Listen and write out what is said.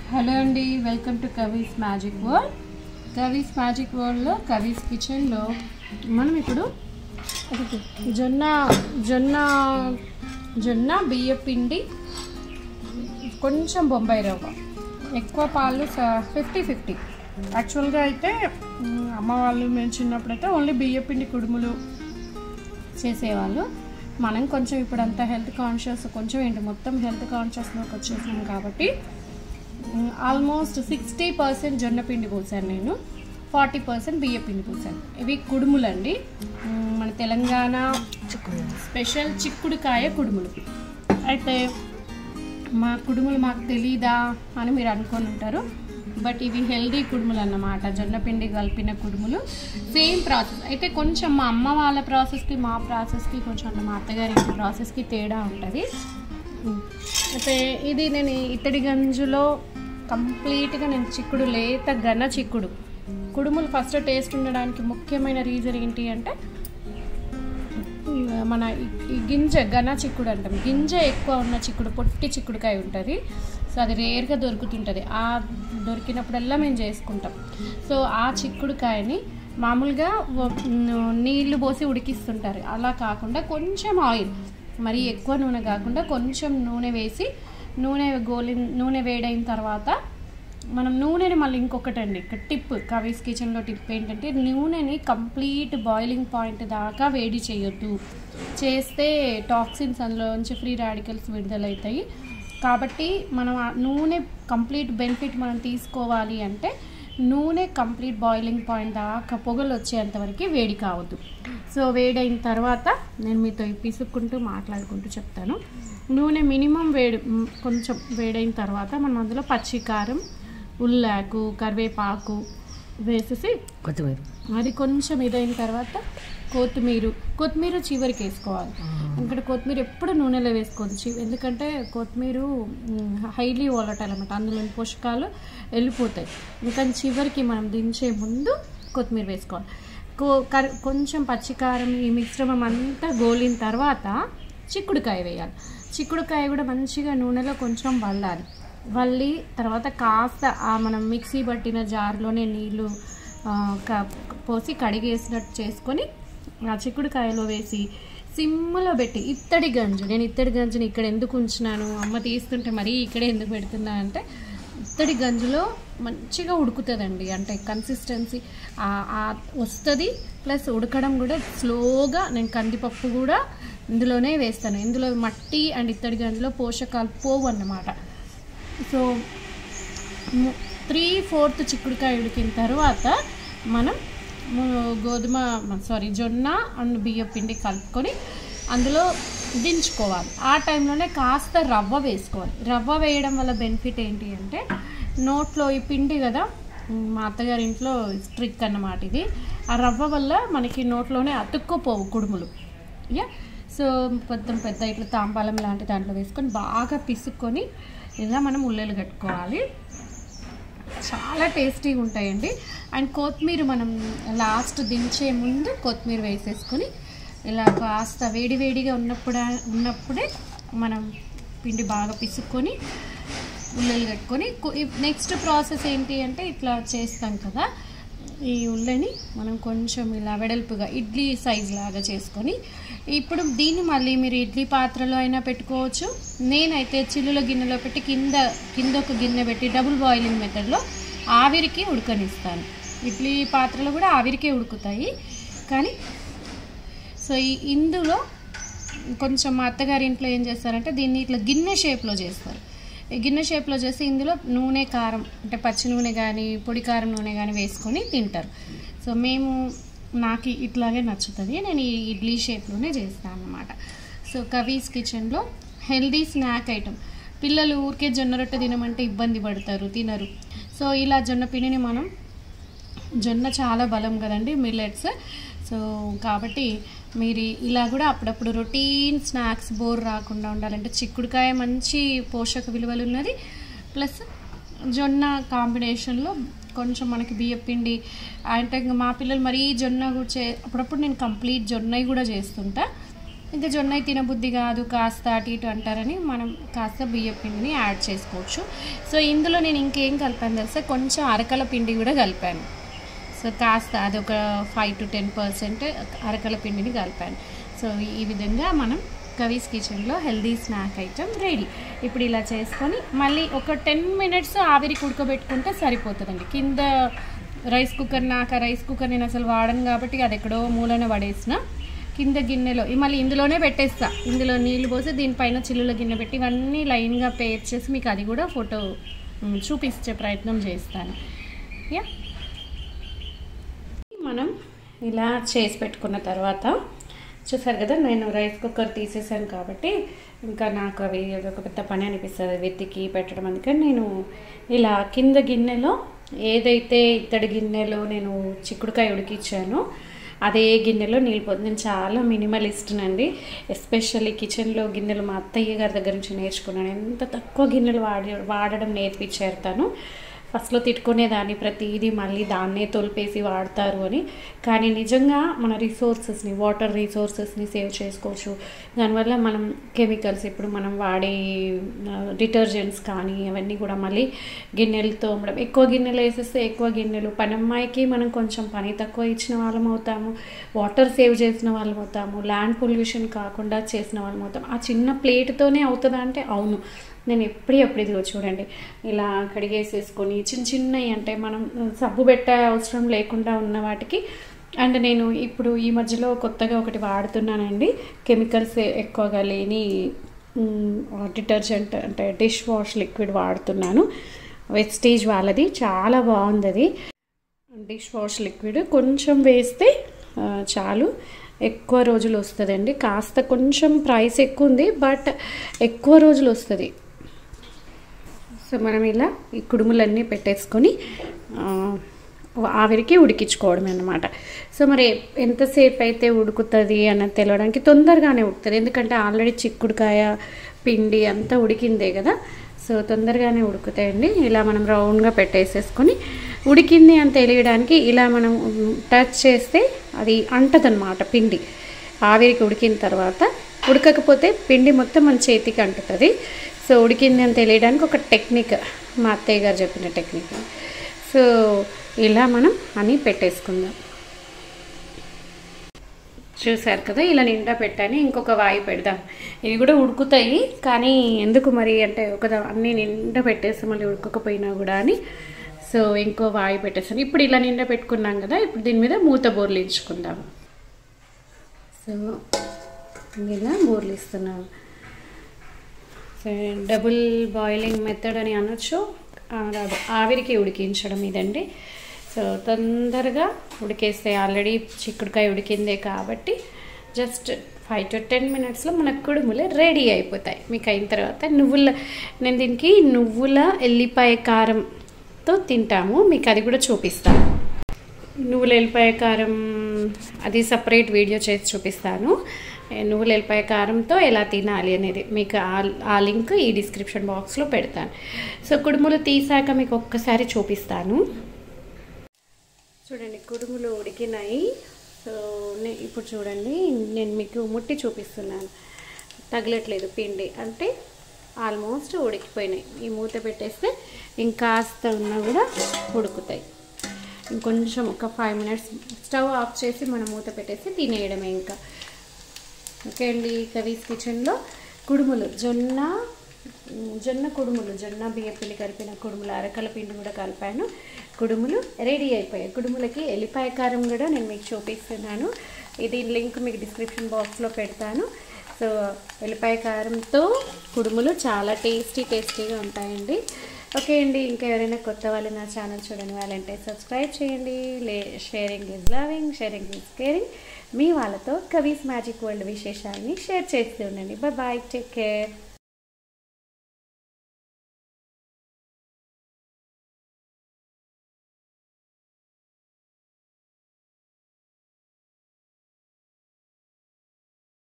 hello అండి welcome to Kavi's magic world Kavi's magic వరల్డ్లో కవీస్ కిచెన్లో మనం ఇప్పుడు ఒకటి జొన్న జొన్న జొన్న బియ్య పిండి కొంచెం బొంబాయి రవ్వ ఎక్కువ పాలు ఫిఫ్టీ ఫిఫ్టీ యాక్చువల్గా అయితే మ్, అమ్మ వాళ్ళు మేము చిన్నప్పుడైతే ఓన్లీ బియ్య పిండి కుడుములు చేసేవాళ్ళు మనం కొంచెం ఇప్పుడు అంతా హెల్త్ కాన్షియస్ కొంచెం ఏంటి మొత్తం హెల్త్ కాన్షియస్లోకి వచ్చేసాం కాబట్టి ఆల్మోస్ట్ సిక్స్టీ పర్సెంట్ జొన్న పిండి పోసాను నేను ఫార్టీ పర్సెంట్ బియ్య పిండి పోసాను ఇవి కుడుములండి మ్, మన తెలంగాణ స్పెషల్ చిక్కుడుకాయ కుడుములు అయితే మా కుడుములు మాకు తెలీదా అని మీరు అనుకొని ఉంటారు బట్ ఇవి హెల్దీ కుడుములు అన్నమాట జొన్న పిండి కలిపిన కుడుములు సేమ్ ప్రాసెస్ అయితే కొంచెం మా అమ్మ వాళ్ళ ప్రాసెస్కి మా ప్రాసెస్కి కొంచెం అంటే మా అత్తగారి ప్రాసెస్కి తేడా ఉంటుంది అయితే ఇది నేను ఇత్తడి గంజులో కంప్లీట్గా నేను చిక్కుడు లేత ఘన చిక్కుడు కుడుములు ఫస్ట్ టేస్ట్ ఉండడానికి ముఖ్యమైన రీజన్ ఏంటి అంటే మన ఈ- ఈ గింజ ఘన చిక్కుడు అంటాం గింజ ఎక్కువ ఉన్న చిక్కుడు పొట్టి చిక్కుడుకాయ ఉంటుంది సో అది రేర్గా దొరుకుతుంటుంది ఆ దొరికినప్పుడల్లా మేము చేసుకుంటాం సో ఆ చిక్కుడుకాయని మామూలుగా వ- ను- నీళ్లు పోసి ఉడికిస్తుంటారు అలా కాకుండా కొంచెం ఆయిల్ మరి ఎక్కువ నూనె కాకుండా కొంచెం నూనె వేసి నూనె గోలి నూనె వేడైన తర్వాత మనం నూనెని మళ్ళీ ఇంకొకటి అండి ఇక్కడ టిప్ కవీస్ కిచెన్లో టిప్ ఏంటంటే నూనెని కంప్లీట్ బాయిలింగ్ పాయింట్ దాకా వేడి చేయొద్దు చేస్తే టాక్సిన్స్ అందులోంచి ఫ్రీ రాడికల్స్ విడుదలవుతాయి కాబట్టి మనం ఆ నూనె కంప్లీట్ బెనిఫిట్ మనం తీసుకోవాలి అంటే నూనె కంప్లీట్ బాయిలింగ్ పాయింట్ దాకా పొగలు వచ్చేంత వరకు వేడి కావద్దు సో వేడైన తర్వాత నేను మీతో ఈ పిసుక్కుంటూ మాట్లాడుకుంటూ చెప్తాను నూనె మినిమం వేడి మ్, కొంచెం వేడైన తర్వాత మనం అందులో పచ్చికారం ఉల్లాకు కరివేపాకు వేసేసి కొత్తిమీర అది కొంచెం ఇదైన తర్వాత కొత్తిమీర కొత్తిమీర చివరికి వేసుకోవాలి ఇక్కడ కొత్తిమీర ఎప్పుడు నూనెలో వేసుకోవద్దు చి- ఎందుకంటే కొత్తిమీర హైలీ వాలటైల్ అనమాట అందులోని పోషకాలు వెళ్ళిపోతాయి ఇంకా చివరికి మనం దించే ముందు కొత్తిమీర వేసుకోవాలి కో కర్ కొంచెం పచ్చికారం ఈ మిశ్రమం అంతా గోలిన తర్వాత చిక్కుడుకాయ వేయాలి చిక్కుడుకాయ కూడా మంచిగా నూనెలో కొంచెం వల్లాలి వల్లి తర్వాత కాస్త ఆ మనం మిక్సీ పట్టిన జార్లోనే నీళ్ళు ఆ, క- పోసి కడిగేసినట్టు చేసుకొని ఆ చిక్కుడుకాయలో వేసి సిమ్లో పెట్టి ఇత్తడి గంజు నేను ఇత్తడి గంజుని ఇక్కడ ఎందుకు ఉంచినాను అమ్మ తీస్తుంటే మరీ ఇక్కడే ఎందుకు పెడుతున్నా అంటే ఇత్తడి గంజులో మంచిగా ఉడుకుతుందండి అంటే కన్సిస్టెన్సీ వస్తుంది ప్లస్ ఉడకడం కూడా స్లోగా నేను కందిపప్పు కూడా ఇందులోనే వేస్తాను ఇందులో మట్టి అండ్ ఇత్తడి గంజులో పోషకాలు పోవు అన్నమాట సో త్రీ ఫోర్త్ చిక్కుడుకాయ ఉడికిన తర్వాత మనం ము- గోధుమ సారీ జొన్న అండ్ బియ్యం పిండి కలుపుకొని అందులో దించుకోవాలి ఆ టైంలోనే కాస్త రవ్వ వేసుకోవాలి రవ్వ వేయడం వల్ల బెనిఫిట్ ఏంటి అంటే నోట్లో ఈ పిండి కదా ఉమ్, మా అత్తగారి ఇంట్లో ట్రిక్ అన్నమాట ఇది ఆ రవ్వ వల్ల మనకి నోట్లోనే అతుక్కుపోవు కుడుములు యా సో కొంచెం పెద్ద ఇట్లా తాంబాలం లాంటి దాంట్లో వేసుకొని బాగా పిసుక్కొని ఇలా మనం ఉల్లెలు కట్టుకోవాలి చాలా టేస్టీగా ఉంటాయండి అండ్ కొత్తిమీర మనం లాస్ట్ దించే ముందు కొత్తిమీర వేసేసుకొని ఇలా కాస్త వేడి వేడిగా ఉన్నప్పుడు ఉన్నప్పుడే మనం పిండి బాగా పిసుక్కొని ఉల్లెలు కట్టుకొని నెక్స్ట్ ప్రాసెస్ ఏంటి అంటే ఇట్లా చేస్తాం కదా ఈ ఉల్లెని మనం కొంచెం ఇలా వెడల్పుగా ఇడ్లీ సైజ్ లాగా చేసుకొని ఇప్పుడు దీన్ని మళ్ళీ మీరు ఇడ్లీ పాత్రలో అయినా పెట్టుకోవచ్చు నేనైతే చిల్లుల గిన్నెలో పెట్టి కింద కింద ఒక గిన్నె పెట్టి డబుల్ బాయిలింగ్ మెథడ్లో ఆవిరికి ఉడకనిస్తాను ఇడ్లీ పాత్రలో కూడా ఆవిరికే ఉడుకుతాయి కానీ సో ఈ ఇందులో కొంచెం మా అత్తగారి ఇంట్లో ఏం చేస్తారంటే దీన్ని ఇట్లా గిన్నె షేప్లో చేస్తారు ఈ గిన్నె షేప్లో చేసి ఇందులో నూనె కారం అంటే పచ్చి నూనె కానీ పొడి కారం నూనె కానీ వేసుకొని తింటారు సో మేము నాకు ఇట్లాగే నచ్చుతుంది నేను ఈ ఇడ్లీ షేప్లోనే చేస్తాను అనమాట సో కవీస్ కిచెన్లో హెల్దీ స్నాక్ ఐటమ్ పిల్లలు ఊరికే జొన్న రొట్టె తినమంటే ఇబ్బంది పడతారు తినరు సో ఇలా జొన్న పిండిని మనం జొన్న చాలా బలం కదండి మిల్లెట్స్ సో కాబట్టి మీరు ఇలా కూడా అప్పుడప్పుడు రొటీన్ స్నాక్స్ బోర్ రాకుండా ఉండాలంటే చిక్కుడుకాయ మంచి పోషక విలువలు ఉన్నది ప్లస్ జొన్న కాంబినేషన్లో కొంచెం మనకి బియ్యం పిండి అంటే ఇంకా మా పిల్లలు మరీ జొన్న కూడా చే అప్పుడప్పుడు నేను కంప్లీట్ జొన్నవి కూడా చేస్తుంటా ఇంకా జొన్న తినబుద్ధి కాదు కాస్త అటు ఇటు అంటారని మనం కాస్త బియ్య పిండిని యాడ్ చేసుకోవచ్చు సో ఇందులో నేను ఇంకేం కలిపాను తెలుసా కొంచెం అరకల పిండి కూడా కలిపాను సో కాస్త అది ఒక ఫైవ్ టు టెన్ పర్సెంట్ అరకల పిండిని కలిపాను సో ఈ విధంగా మనం కవీస్ కిచెన్లో హెల్దీ స్నాక్ ఐటమ్ రెడీ ఇప్పుడు ఇలా చేసుకొని మళ్ళీ ఒక టెన్ మినిట్స్ ఆవిరికి ఉడకబెట్టుకుంటే సరిపోతుందండి కింద రైస్ కుక్కర్ నాకు ఆ రైస్ కుక్కర్ నేను అసలు వాడను కాబట్టి అది ఎక్కడో మూలన పడేసిన కింద గిన్నెలో ఇ- మళ్ళీ ఇందులోనే పెట్టేస్తా ఇందులో నీళ్లు పోసి దీనిపైన చిల్లుల గిన్నె పెట్టి ఇవన్నీ లైన్గా పేర్ చేసి మీకు అది కూడా ఫోటో ఉమ్, చూపించే ప్రయత్నం చేస్తాను యా మనం ఇలా చేసి పెట్టుకున్న తర్వాత చూసారు కదా నేను రైస్ కుక్కర్ తీసేసాను కాబట్టి ఇంకా నాకు అవి ఒక పెద్ద పని అనిపిస్తుంది వెతికి పెట్టడం అందుకని నేను ఇలా కింద గిన్నెలో ఏదైతే ఇత్తడి గిన్నెలో నేను చిక్కుడుకాయ ఉడికిచ్చానో అదే గిన్నెలో నీళ్ళు పోతుంది నేను చాలా మినిమలిస్ట్నండి ఎస్పెషల్లీ కిచెన్లో గిన్నెలు మా అత్తయ్య గారి దగ్గర నుంచి నేర్చుకున్నాను ఎంత తక్కువ గిన్నెలు వాడి వాడడం నేర్పించారు తను ఫస్ట్లో తిట్టుకునేదాన్ని ప్రతిదీ మళ్ళీ దాన్నే తొలిపేసి వాడతారు అని కానీ నిజంగా మన రిసోర్సెస్ని వాటర్ రిసోర్సెస్ని సేవ్ చేసుకోవచ్చు దానివల్ల మనం కెమికల్స్ ఇప్పుడు మనం వాడే డిటర్జెంట్స్ కానీ అవన్నీ కూడా మళ్ళీ గిన్నెలతో తోమడం ఎక్కువ గిన్నెలు వేసేస్తే ఎక్కువ గిన్నెలు పనమ్మాయికి మనం కొంచెం పని తక్కువ ఇచ్చిన వాళ్ళం అవుతాము వాటర్ సేవ్ చేసిన వాళ్ళం అవుతాము ల్యాండ్ పొల్యూషన్ కాకుండా చేసిన వాళ్ళం అవుతాం ఆ చిన్న ప్లేట్తోనే అవుతుందా అంటే అవును నేను ఎప్పుడు ఎప్పుడు ఇదిగో చూడండి ఇలా కడిగేసేసుకొని చిన్న చిన్నవి అంటే మనం సబ్బు పెట్టే అవసరం లేకుండా ఉన్న వాటికి అండ్ నేను ఇప్పుడు ఈ మధ్యలో కొత్తగా ఒకటి వాడుతున్నానండి కెమికల్స్ ఎక్కువగా లేని డిటర్జెంట్ అంటే డిష్ వాష్ లిక్విడ్ వాడుతున్నాను వెస్టేజ్ వాళ్ళది చాలా బాగుంది అది డిష్ వాష్ లిక్విడ్ కొంచెం వేస్తే ఆ, చాలు ఎక్కువ రోజులు వస్తుందండి కాస్త కొంచెం ప్రైస్ ఎక్కువ ఉంది బట్ ఎక్కువ రోజులు వస్తుంది సో మనం ఇలా ఈ కుడుములన్నీ పెట్టేసుకొని ఆ, ఆవిరికి ఉడికించుకోవడం అన్నమాట సో మరి ఎంతసేపు అయితే ఉడుకుతుంది అన్నది తెలియడానికి తొందరగానే ఉడుకుతుంది ఎందుకంటే ఆల్రెడీ చిక్కుడుకాయ పిండి అంతా ఉడికిందే కదా సో తొందరగానే ఉడుకుతాయండి ఇలా మనం రౌండ్గా పెట్టేసేసుకొని ఉడికింది అని తెలియడానికి ఇలా మనం టచ్ చేస్తే అది అంటదన్నమాట పిండి ఆవిరికి ఉడికిన తర్వాత ఉడకకపోతే పిండి మొత్తం మన చేతికి అంటుతుంది సో ఉడికింది అని తెలియడానికి ఒక టెక్నిక్ మా అత్తయ్య గారు చెప్పిన టెక్నిక్ సో ఇలా మనం అని పెట్టేసుకుందాం చూసారు కదా ఇలా నిండా పెట్టాను ఇంకొక వాయి పెడదాం ఇవి కూడా ఉడుకుతాయి కానీ ఎందుకు మరి అంటే ఒక అన్నీ నిండా పెట్టేస్తే మళ్ళీ ఉడకకపోయినా కూడా అని సో ఇంకో వాయి పెట్టేస్తాను ఇప్పుడు ఇలా నిండా పెట్టుకున్నాం కదా ఇప్పుడు దీని మీద మూత బోర్లించుకుందాం సో ఇలా బోర్లిస్తున్నాము సో డబుల్ బాయిలింగ్ మెథడ్ అని అనొచ్చు ఆ, రాదు ఆవిరికి ఉడికించడం ఇదండి సో తొందరగా ఉడికేస్తే ఆల్రెడీ చిక్కుడుకాయ ఉడికిందే కాబట్టి జస్ట్ ఫైవ్ టు టెన్ మినిట్స్లో మన కుడుములు రెడీ అయిపోతాయి మీకు అయిన తర్వాత నువ్వుల నేను దీనికి నువ్వుల ఎల్లిపాయ కారంతో తింటాము మీకు అది కూడా చూపిస్తాను నువ్వుల ఎల్లిపాయ కారం అది సపరేట్ వీడియో చేసి చూపిస్తాను ఏ, నువ్వుల ఎల్లిపాయ కారంతో ఎలా తినాలి అనేది మీకు ఆ ఆ లింక్ ఈ డిస్క్రిప్షన్ బాక్స్లో పెడతాను సో కుడుములు తీసాక మీకు ఒక్కసారి చూపిస్తాను చూడండి కుడుములు ఉడికినాయి సో నే- ఇప్పుడు చూడండి నేను మీకు ముట్టి చూపిస్తున్నాను తగలట్లేదు పిండి అంటే ఆల్మోస్ట్ ఉడికిపోయినాయి ఈ మూత పెట్టేస్తే ఇంకాస్త ఉన్నా కూడా ఉడుకుతాయి ఇంకొంచెం ఒక ఫైవ్ మినిట్స్ స్టవ్ ఆఫ్ చేసి మనం మూత పెట్టేసి తినేయడమే ఇంకా ఓకే అండి కవీస్ కిచెన్లో కుడుములు జొన్న జొన్న కుడుములు జొన్న బియ్యపిండి కలిపిన కుడుములు అరకల పిండి కూడా కలిపాను కుడుములు రెడీ అయిపోయాయి కుడుములకి ఎల్లిపాయ కారం కూడా నేను మీకు చూపిస్తున్నాను ఇది లింక్ మీకు డిస్క్రిప్షన్ బాక్స్లో పెడతాను సో ఎల్లిపాయ కారంతో కుడుములు చాలా టేస్టీ టేస్టీగా ఉంటాయండి ఓకే అండి ఇంకా ఎవరైనా కొత్త వాళ్ళు నా ఛానల్ చూడని వాళ్ళంటే సబ్స్క్రైబ్ చేయండి లే sharing is loving sharing is caring మీ వాళ్ళతో కవీస్ మ్యాజిక్ వరల్డ్ విశేషాలని షేర్ చేస్తూ ఉండండి బాయ్ బాయ్ టేక్ కేర్